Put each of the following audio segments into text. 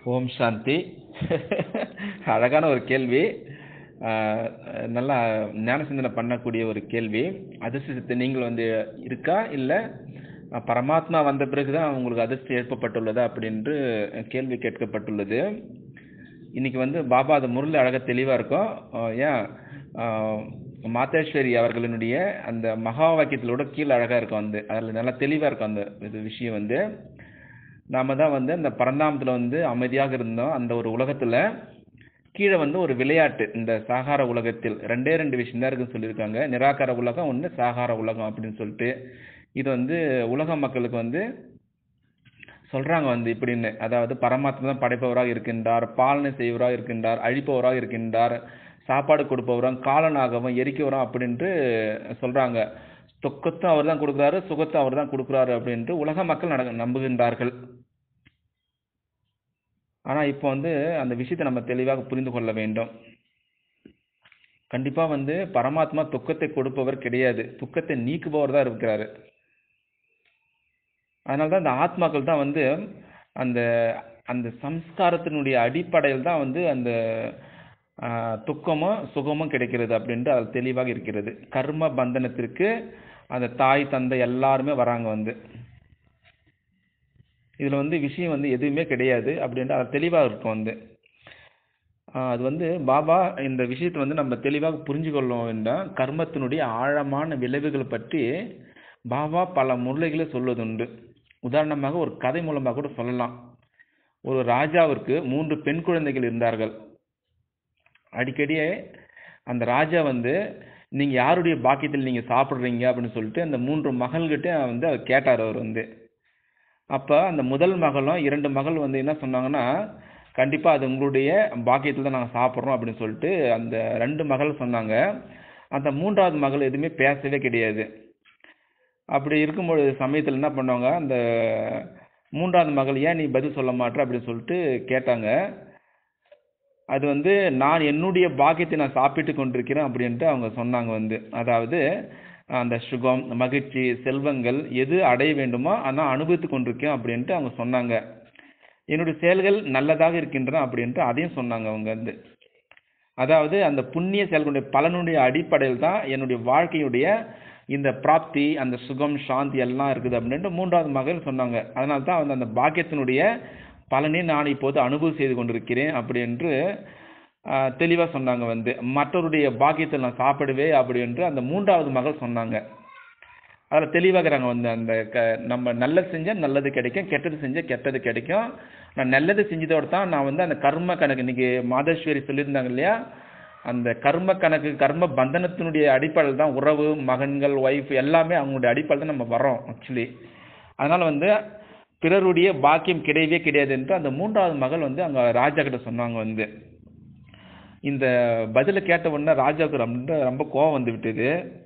ஓம் சாந்தி அழகான ஒரு கேள்வி ஆஹ் நல்லா ஞான சிந்தனை பண்ணக்கூடிய ஒரு கேள்வி அதிர்ஷ்டத்தை நீங்கள் வந்து இருக்கா இல்லை பரமாத்மா வந்த பிறகுதான் உங்களுக்கு அதிர்ஷ்டம் ஏற்பப்பட்டுள்ளதா அப்படின்று கேள்வி கேட்கப்பட்டுள்ளது இன்னைக்கு வந்து பாபா அது முரளி அழகாக தெளிவாக இருக்கும் ஆஹ் ஏன் ஆஹ் மாதேஸ்வரி அவர்களினுடைய அந்த மகா வாக்கியத்திலோட கீழே அழகாக இருக்கும் வந்து அதில் நல்லா தெளிவாக இருக்கும் அந்த இது விஷயம் வந்து நாம தான் வந்து அந்த பரந்தாமத்தில் வந்து அமைதியாக இருந்தோம் அந்த ஒரு உலகத்தில் கீழே வந்து ஒரு விளையாட்டு இந்த சாகார உலகத்தில் ரெண்டே ரெண்டு விஷயம் தான் இருக்குன்னு சொல்லியிருக்காங்க நிராகார உலகம் ஒன்று சாகார உலகம் அப்படின்னு சொல்லிட்டு இது வந்து உலக மக்களுக்கு வந்து சொல்றாங்க வந்து இப்படின்னு அதாவது பரமாத்மா தான் படைப்பவராக இருக்கின்றார் பாலனை செய்வராக இருக்கின்றார் அழிப்பவராக இருக்கின்றார் சாப்பாடு கொடுப்பவரும் காலனாகவும் எரிக்கவரும் அப்படின்ட்டு சொல்றாங்க துக்கத்தும் அவர் தான் கொடுக்குறாரு சுகத்தும் அவர் தான் கொடுக்குறாரு அப்படின்ட்டு உலக மக்கள் நட நம்புகின்றார்கள் ஆனா இப்போ வந்து அந்த விஷயத்தை நம்ம தெளிவாக புரிந்து கொள்ள வேண்டும் கண்டிப்பா வந்து பரமாத்மா துக்கத்தை கொடுப்பவர் கிடையாது துக்கத்தை நீக்குபவர் தான் இருக்கிறாரு அதனால தான் இந்த ஆத்மாக்கள் தான் வந்து அந்த அந்த சம்ஸ்காரத்தினுடைய அடிப்படையில் தான் வந்து அந்த ஆஹ், துக்கமும் சுகமும் கிடைக்கிறது அப்படின்ட்டு அது தெளிவாக இருக்கிறது கர்ம பந்தனத்திற்கு அந்த தாய் தந்தை எல்லாருமே வராங்க வந்து இதுல வந்து விஷயம் வந்து எதுவுமே கிடையாது அப்படின்ட்டு அது தெளிவாக இருக்கும் வந்து ஆஹ் அது வந்து பாபா இந்த விஷயத்தை வந்து நம்ம தெளிவாக புரிஞ்சு கொள்ளோம் என்றால் கர்மத்தினுடைய ஆழமான விளைவுகள் பற்றி பாபா பல முறைகளை சொல்வதுண்டு உதாரணமாக ஒரு கதை மூலமாக கூட சொல்லலாம் ஒரு ராஜாவிற்கு மூன்று பெண் குழந்தைகள் இருந்தார்கள் அடிக்கடி அந்த ராஜா வந்து நீங்க யாருடைய பாக்கியத்தில் நீங்க சாப்பிடுறீங்க அப்படின்னு சொல்லிட்டு அந்த மூன்று மகள்கிட்ட வந்து அவர் கேட்டார் அவர் வந்து அப்ப அந்த முதல் மகளும் இரண்டு மகள் வந்து என்ன சொன்னாங்கன்னா கண்டிப்பா அது உங்களுடைய பாக்கியத்தில் தான் நாங்கள் சாப்பிட்றோம் அப்படின்னு சொல்லிட்டு அந்த ரெண்டு மகள் சொன்னாங்க அந்த மூன்றாவது மகள் எதுவுமே பேசவே கிடையாது அப்படி இருக்கும்பொழுது சமயத்தில் என்ன பண்ணுவாங்க அந்த மூன்றாவது மகள் ஏன் நீ பதில் சொல்ல மாட்டே அப்படின்னு சொல்லிட்டு கேட்டாங்க அது வந்து நான் என்னுடைய பாக்கியத்தை நான் சாப்பிட்டு கொண்டிருக்கிறேன் அப்படின்ட்டு அவங்க சொன்னாங்க வந்து அதாவது அந்த சுகம் மகிழ்ச்சி செல்வங்கள் எது அடைய வேண்டுமோ அதான் அனுபவித்து கொண்டிருக்கேன் அப்படின்ட்டு அவங்க சொன்னாங்க என்னுடைய செயல்கள் நல்லதாக இருக்கின்றன அப்படின்ட்டு அதையும் சொன்னாங்க அவங்க வந்து அதாவது அந்த புண்ணிய செயல்களுடைய பலனுடைய அடிப்படையில் தான் என்னுடைய வாழ்க்கையுடைய இந்த பிராப்தி அந்த சுகம் சாந்தி எல்லாம் இருக்குது அப்படின்ட்டு மூன்றாவது மகள் சொன்னாங்க அதனால தான் வந்து அந்த பாக்கியத்தினுடைய பலனை நான் இப்போது அனுபவம் செய்து கொண்டிருக்கிறேன் அப்படி என்று ஆஹ், தெளிவா சொன்னாங்க வந்து மற்றவருடைய பாக்கியத்தை நான் சாப்பிடுவே அப்படி என்று அந்த மூன்றாவது மகள் சொன்னாங்க அதில் தெளிவாகிறாங்க வந்து அந்த க நம்ம நல்லது செஞ்சால் நல்லது கிடைக்கும் கெட்டது செஞ்சால் கெட்டது கிடைக்கும் நான் நல்லது செஞ்சதோடு தான் நான் வந்து அந்த கர்ம கணக்கு இன்னைக்கு மாதேஸ்வரி சொல்லியிருந்தாங்க இல்லையா அந்த கர்ம கணக்கு கர்ம பந்தனத்தினுடைய அடிப்படையில் தான் உறவு மகன்கள் ஒய்ஃப் எல்லாமே அவங்களுடைய அடிப்படையில் தான் நம்ம வரோம் ஆக்சுவலி அதனால வந்து பிறருடைய பாக்கியம் கிடையவே கிடையாது என்று அந்த மூன்றாவது மகள் வந்து அங்க ராஜா கிட்ட சொன்னாங்க வந்து இந்த பதிலை கேட்ட உடனே ராஜாவுக்கு ரொம்ப ரொம்ப கோவம் வந்து விட்டது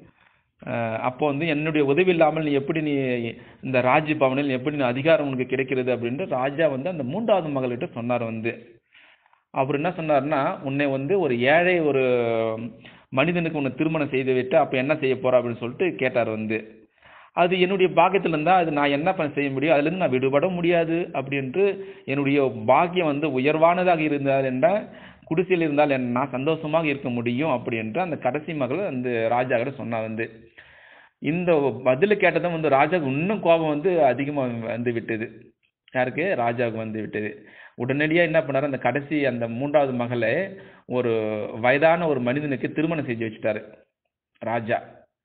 அஹ் அப்போ வந்து என்னுடைய உதவி இல்லாமல் நீ எப்படி நீ இந்த ராஜ்ய பவனில் எப்படி நீ அதிகாரம் உனக்கு கிடைக்கிறது அப்படின்ட்டு ராஜா வந்து அந்த மூன்றாவது மகள்கிட்ட சொன்னார் வந்து அவர் என்ன சொன்னார்னா உன்னை வந்து ஒரு ஏழை ஒரு மனிதனுக்கு உன்னை திருமணம் செய்து விட்டு அப்போ என்ன செய்ய போற அப்படின்னு சொல்லிட்டு கேட்டார் வந்து அது என்னுடைய பாக்கியத்தில் இருந்தால் அது நான் என்ன பண்ண செய்ய முடியும் அதுலேருந்து நான் விடுபட முடியாது அப்படின்ட்டு என்னுடைய பாக்கியம் வந்து உயர்வானதாக இருந்தால் என்றால் குடிசையில் இருந்தால் என் நான் சந்தோஷமாக இருக்க முடியும் அப்படின்ட்டு அந்த கடைசி மகள் அந்த ராஜா கிட்ட சொன்னா வந்து இந்த பதில் கேட்டதும் வந்து ராஜாவுக்கு இன்னும் கோபம் வந்து அதிகமாக வந்து விட்டது யாருக்கு ராஜாவுக்கு வந்து விட்டது உடனடியாக என்ன பண்ணாரு அந்த கடைசி அந்த மூன்றாவது மகளை ஒரு வயதான ஒரு மனிதனுக்கு திருமணம் செஞ்சு வச்சுட்டாரு ராஜா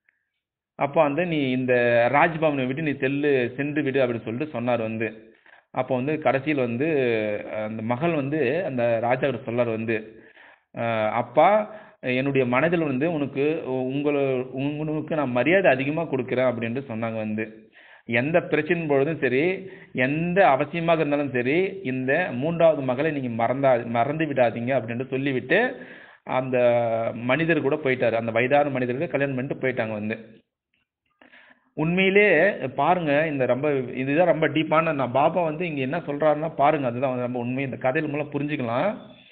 அப்போ வந்து நீ இந்த ராஜ்பவனை விட்டு நீ செல்லு சென்று விடு அப்படின்னு சொல்லிட்டு சொன்னார் வந்து அப்போ வந்து கடைசியில் வந்து அந்த மகள் வந்து அந்த ராஜா கிட்ட சொல்லார் வந்து அஹ் அப்பா என்னுடைய மனதில் வந்து உனக்கு உங்களை உங்களுக்கு நான் மரியாதை அதிகமாக கொடுக்குறேன் அப்படின்ட்டு சொன்னாங்க வந்து எந்த பிரச்சனை பொழுதும் சரி எந்த அவசியமாக இருந்தாலும் சரி இந்த மூன்றாவது மகளை நீங்க மறந்தா மறந்து விடாதீங்க அப்படின்ட்டு சொல்லிவிட்டு அந்த மனிதர் கூட போயிட்டாரு அந்த வயதான மனிதருக்கு கல்யாணம் பண்ணிட்டு போயிட்டாங்க வந்து உண்மையிலே பாருங்க இந்த ரொம்ப இதுதான் ரொம்ப டீப்பான நான் பாபா வந்து இங்க என்ன சொல்றாருன்னா பாருங்க அதுதான் வந்து ரொம்ப உண்மை இந்த கதையில மூலம் புரிஞ்சுக்கலாம்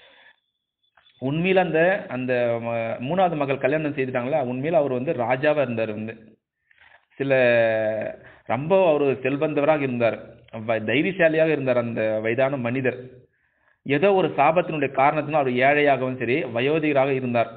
உண்மையில அந்த அந்த ம- மூணாவது மகள் கல்யாணம் செய்துட்டாங்களா உண்மையில அவர் வந்து ராஜாவா இருந்தார் வந்து சில ரொம்ப அவர் செல்வந்தவராக இருந்தார் வ- தைரியசாலியாக இருந்தார் அந்த வயதான மனிதர் ஏதோ ஒரு சாபத்தினுடைய காரணத்தினால் அவர் ஏழையாகவும் சரி வயோதிகராக இருந்தார்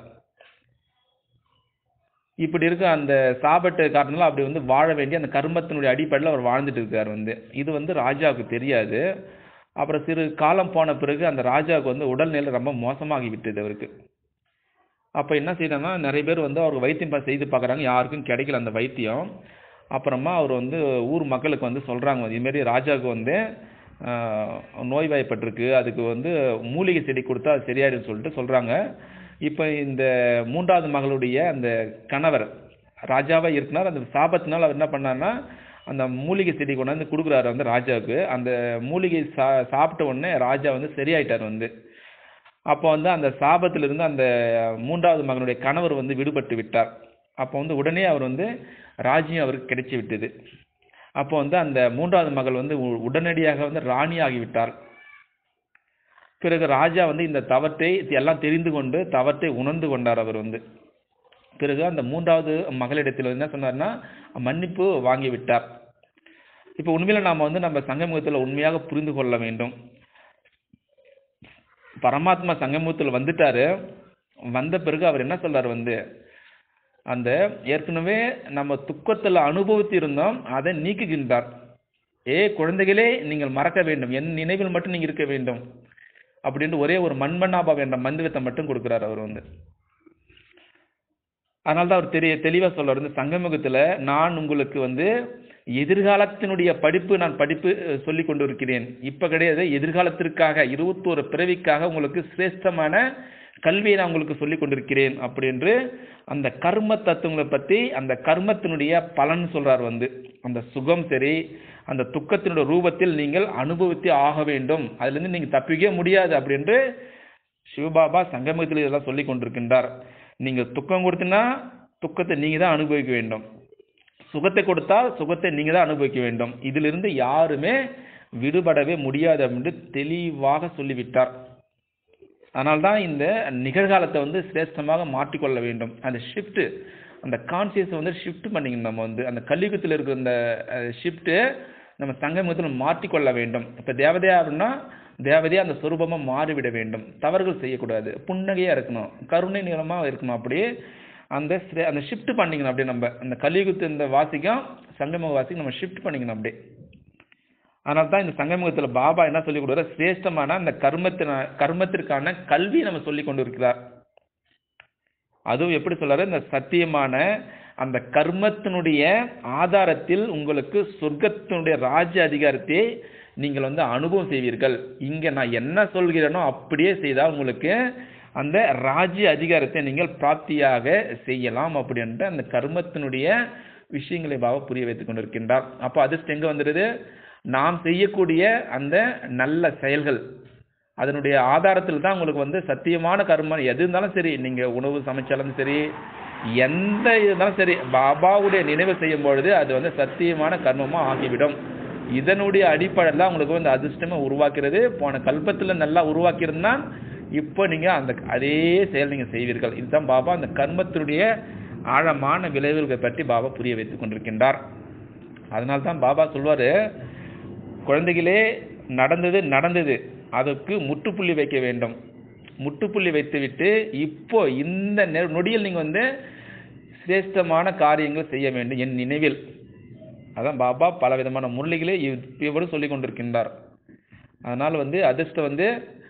இப்படி இருக்க அந்த சாபட்டு காரணத்தினால அப்படி வந்து வாழ வேண்டிய அந்த கர்மத்தினுடைய அடிப்படையில் அவர் வாழ்ந்துட்டு இருக்கார் வந்து இது வந்து ராஜாவுக்கு தெரியாது அப்புறம் சிறு காலம் போன பிறகு அந்த ராஜாவுக்கு வந்து உடல்நிலை ரொம்ப மோசமாகி விட்டது அவருக்கு அப்போ என்ன செய்யறாங்கன்னா நிறைய பேர் வந்து அவருக்கு வைத்தியம் பா- செய்து பார்க்குறாங்க யாருக்கும் கிடைக்கல அந்த வைத்தியம் அப்புறமா அவர் வந்து ஊர் மக்களுக்கு வந்து சொல்கிறாங்க இதுமாரி ராஜாவுக்கு வந்து ஆஹ், நோய்வாய்ப்பட்டிருக்கு அதுக்கு வந்து மூலிகை செடி கொடுத்தா அது சரியாயிடும்னு சொல்லிட்டு சொல்கிறாங்க இப்போ இந்த மூன்றாவது மகளுடைய அந்த கணவர் ராஜாவாக இருக்கிறார் அந்த சாபத்தினால் அவர் என்ன பண்ணார்னா அந்த மூலிகை செடி கொண்டாந்து கொடுக்குறாரு வந்து ராஜாவுக்கு அந்த மூலிகை சா சாப்பிட்ட உடனே ராஜா வந்து சரியாயிட்டார் வந்து அப்போ வந்து அந்த சாபத்திலிருந்து அந்த மூன்றாவது மகனுடைய கணவர் வந்து விடுபட்டு விட்டார் அப்போ வந்து உடனே அவர் வந்து ராஜ்யம் அவருக்கு கிடைச்சி விட்டது அப்போ வந்து அந்த மூன்றாவது மகள் வந்து உ- உடனடியாக வந்து ராணி ஆகிவிட்டார் பிறகு ராஜா வந்து இந்த தவற்றை எல்லாம் தெரிந்து கொண்டு தவற்றை உணர்ந்து கொண்டார் அவர் வந்து பிறகு அந்த மூன்றாவது மகளிடத்தில் வந்து என்ன சொன்னார்னா மன்னிப்பு வாங்கி விட்டார் இப்போ உண்மையில நாம வந்து நம்ம சங்கமுகத்தில் உண்மையாக புரிந்து கொள்ள வேண்டும் பரமாத்மா சங்கமுகத்தில் வந்துட்டாரு வந்த பிறகு அவர் என்ன சொல்றாரு வந்து அந்த ஏற்கனவே நம்ம துக்கத்தில் அனுபவித்து இருந்தோம் அதை நீக்குகின்றார் ஏ குழந்தைகளே நீங்கள் மறக்க வேண்டும் என் நினைவில் மட்டும் நீங்க இருக்க வேண்டும் அப்படின்ட்டு ஒரே ஒரு மண்மண்ணாபா என்ற மந்திரத்தை மட்டும் கொடுக்குறாரு அவர் வந்து அதனால தான் அவர் தெரிய தெளிவாக சொல்றாரு வந்து சங்கமுகத்துல நான் உங்களுக்கு வந்து எதிர்காலத்தினுடைய படிப்பு நான் படிப்பு அஹ், சொல்லிக் கொண்டு இருக்கிறேன் இப்ப கிடையாது எதிர்காலத்திற்காக இருபத்தோரு பிறவிக்காக உங்களுக்கு சிரேஷ்டமான கல்வியை நான் உங்களுக்கு சொல்லிக் கொண்டிருக்கிறேன் அப்படி என்று அந்த கர்ம தத்துவங்களை பத்தி அந்த கர்மத்தினுடைய பலன் சொல்றார் வந்து அந்த சுகம் சரி அந்த துக்கத்தினுடைய ரூபத்தில் நீங்கள் அனுபவித்து ஆக வேண்டும் அதுல இருந்து நீங்க தப்பிக்கவே முடியாது அப்படின்று சிவபாபா சங்கமத்தில் இதெல்லாம் சொல்லி கொண்டிருக்கின்றார் நீங்க துக்கம் கொடுத்தீங்கன்னா துக்கத்தை நீங்க தான் அனுபவிக்க வேண்டும் சுகத்தை கொடுத்தால் சுகத்தை நீங்க தான் அனுபவிக்க வேண்டும் இதிலிருந்து யாருமே விடுபடவே முடியாது அப்படின்னு தெளிவாக சொல்லிவிட்டார் அதனால்தான் இந்த நிகழ்காலத்தை வந்து சிரேஷ்டமாக மாற்றிக்கொள்ள வேண்டும் அந்த ஷிஃப்ட் அந்த கான்சியஸ் வந்து ஷிஃப்ட் பண்ணிக்கணும் நம்ம வந்து அந்த கலியுகத்தில் இருக்கிற இந்த ஷிஃப்ட்டு நம்ம சங்கமத்தில் மாற்றிக்கொள்ள வேண்டும் இப்போ தேவதையா அப்படின்னா தேவதையா அந்த சொரூபமாக மாறிவிட வேண்டும் தவறுகள் செய்யக்கூடாது புன்னகையாக இருக்கணும் கருணை நிலமாக இருக்கணும் அப்படியே அந்த ஸ்ரே- அந்த ஷிஃப்ட் பண்ணிக்கணும் அப்படியே நம்ம அந்த கலியுகத்து இந்த வாசிக்கும் சங்கம வாசிக்கும் நம்ம ஷிஃப்ட் பண்ணிக்கணும் அப்படியே அதனால தான் இந்த சங்கமுகத்தில் பாபா என்ன சொல்லி கொடுக்குறாரு சிரேஷ்டமான அந்த கர்மத்தின கர்மத்திற்கான கல்வி நம்ம சொல்லி கொண்டு இருக்கிறார் அதுவும் எப்படி சொல்றாரு இந்த சத்தியமான அந்த கர்மத்தினுடைய ஆதாரத்தில் உங்களுக்கு சொர்க்கத்தினுடைய ராஜ்ய அதிகாரத்தை நீங்கள் வந்து அனுபவம் செய்வீர்கள் இங்க நான் என்ன சொல்கிறேனோ அப்படியே செய்தால் உங்களுக்கு அந்த ராஜ்ய அதிகாரத்தை நீங்கள் பிராப்தியாக செய்யலாம் அப்படின்ற அந்த கர்மத்தினுடைய விஷயங்களை பாபா புரிய வைத்துக் கொண்டிருக்கின்றார் அப்போ அதிர்ஷ்டம் எங்க வந்துடுது நாம் செய்யக்கூடிய அந்த நல்ல செயல்கள் அதனுடைய ஆதாரத்தில் தான் உங்களுக்கு வந்து சத்தியமான கர்மம் எது இருந்தாலும் சரி நீங்க உணவு சமைச்சாலும் சரி எந்த இது இருந்தாலும் சரி பாபாவுடைய நினைவு செய்யும் பொழுது அது வந்து சத்தியமான கர்மமா ஆகிவிடும் இதனுடைய அடிப்படையில் தான் உங்களுக்கு வந்து அதிர்ஷ்டமா உருவாக்கிறது போன கல்பத்துல நல்லா உருவாக்கியிருந்தா இப்போ நீங்க அந்த அதே செயல் நீங்க செய்வீர்கள் இதுதான் பாபா அந்த கர்மத்தினுடைய ஆழமான விளைவுகளை பற்றி பாபா புரிய வைத்துக் கொண்டிருக்கின்றார் அதனால தான் பாபா சொல்வாரு குழந்தைகளே நடந்தது நடந்தது அதற்கு முற்றுப்புள்ளி வைக்க வேண்டும் முற்றுப்புள்ளி வைத்துவிட்டு இப்போ இந்த நெ- நொடியில் நீங்க வந்து சிரேஷ்டமான காரியங்கள் செய்ய வேண்டும் என் நினைவில் அதான் பாபா பல விதமான முரளிகளை இவரும் சொல்லிக் கொண்டிருக்கின்றார் அதனால் வந்து அதிர்ஷ்டம் வந்து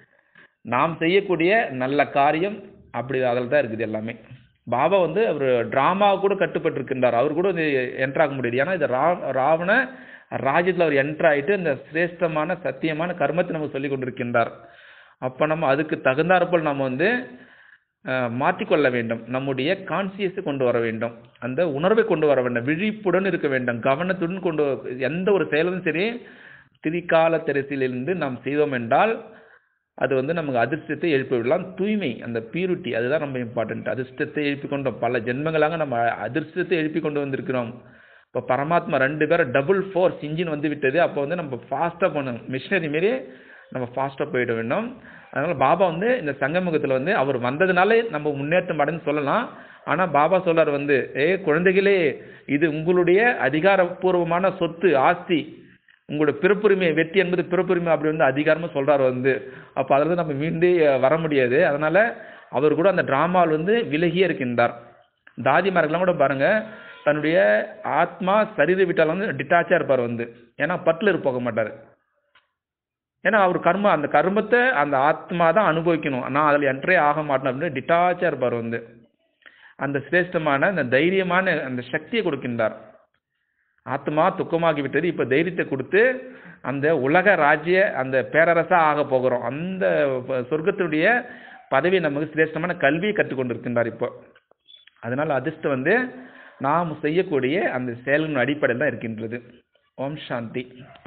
நாம் செய்யக்கூடிய நல்ல காரியம் அப்படி அதில் தான் இருக்குது எல்லாமே பாபா வந்து அவர் டிராமாவை கூட கட்டுப்பட்டு இருக்கின்றார் அவர் கூட வந்து என்ட்ரு ஆக முடியாது ஏன்னா இது ரா ராவண ராஜ்யத்தில் அவர் என்ட்ரு ஆயிட்டு இந்த சிரேஷ்டமான சத்தியமான கர்மத்தை நமக்கு சொல்லி கொண்டிருக்கின்றார் அப்போ நம்ம அதுக்கு தகுந்தாற்போல் நம்ம வந்து அஹ், மாற்றிக்கொள்ள வேண்டும் நம்முடைய கான்சியஸை கொண்டு வர வேண்டும் அந்த உணர்வை கொண்டு வர வேண்டும் விழிப்புடன் இருக்க வேண்டும் கவனத்துடன் கொண்டு வ- எந்த ஒரு செயலும் சரி திரிகால தெரிசிலிருந்து நாம் செய்தோம் என்றால் அது வந்து நமக்கு அதிர்ஷ்டத்தை எழுப்பி விடலாம் தூய்மை அந்த பியூரிட்டி அதுதான் ரொம்ப இம்பார்ட்டன்ட் அதிர்ஷ்டத்தை எழுப்பி கொண்டோம் பல ஜென்மங்களாக நம்ம அதிர்ஷ்டத்தை எழுப்பி கொண்டு வந்திருக்கிறோம் இப்போ பரமாத்மா ரெண்டு பேரும் டபுள் ஃபோர்ஸ் இன்ஜின் வந்து விட்டது அப்போ வந்து நம்ம ஃபாஸ்ட்டாக போகணும் மிஷினரி மாரி நம்ம ஃபாஸ்ட்டாக போயிட வேண்டும் அதனால பாபா வந்து இந்த சங்கமுகத்தில் வந்து அவர் வந்ததுனாலே நம்ம முன்னேற்றம் அடைந்து சொல்லலாம் ஆனால் பாபா சொல்றார் வந்து ஏ குழந்தைகளே இது உங்களுடைய அதிகாரப்பூர்வமான சொத்து ஆஸ்தி உங்களோட பிறப்புரிமை வெற்றி என்பது பிறப்புரிமை அப்படி வந்து அதிகாரமாக சொல்கிறார் வந்து அப்போ அதில் நம்ம மீண்டு வர முடியாது அதனால் அவர் கூட அந்த டிராமாவில் வந்து விலகியே இருக்கின்றார் தாதிமார்கள்லாம் கூட பாருங்க தன்னுடைய ஆத்மா சரீர விட்டால் வந்து டிட்டாச்சாக இருப்பார் வந்து ஏன்னா பட்டில் போக மாட்டார் ஏன்னா அவர் கர்ம அந்த கர்மத்தை அந்த ஆத்மா தான் அனுபவிக்கணும் நான் அதில் என்ட்ரே ஆக மாட்டேன் அப்படின்னு டிட்டாச்சாக இருப்பார் வந்து அந்த சிரேஷ்டமான அந்த தைரியமான அந்த சக்தியை கொடுக்கின்றார் ஆத்மா துக்கமாகி விட்டது இப்போ தைரியத்தை கொடுத்து அந்த உலக ராஜ்ய அந்த பேரரசாக ஆக போகிறோம் அந்த ப- சொர்க்கத்தினுடைய பதவி நமக்கு சிரேஷ்டமான கல்வியை கற்றுக்கொண்டு இருக்கின்றார் இப்போ அதனால் அதிர்ஷ்டம் வந்து நாம் செய்யக்கூடிய அந்த செயலின் அடிப்படையில் தான் இருக்கின்றது ஓம் சாந்தி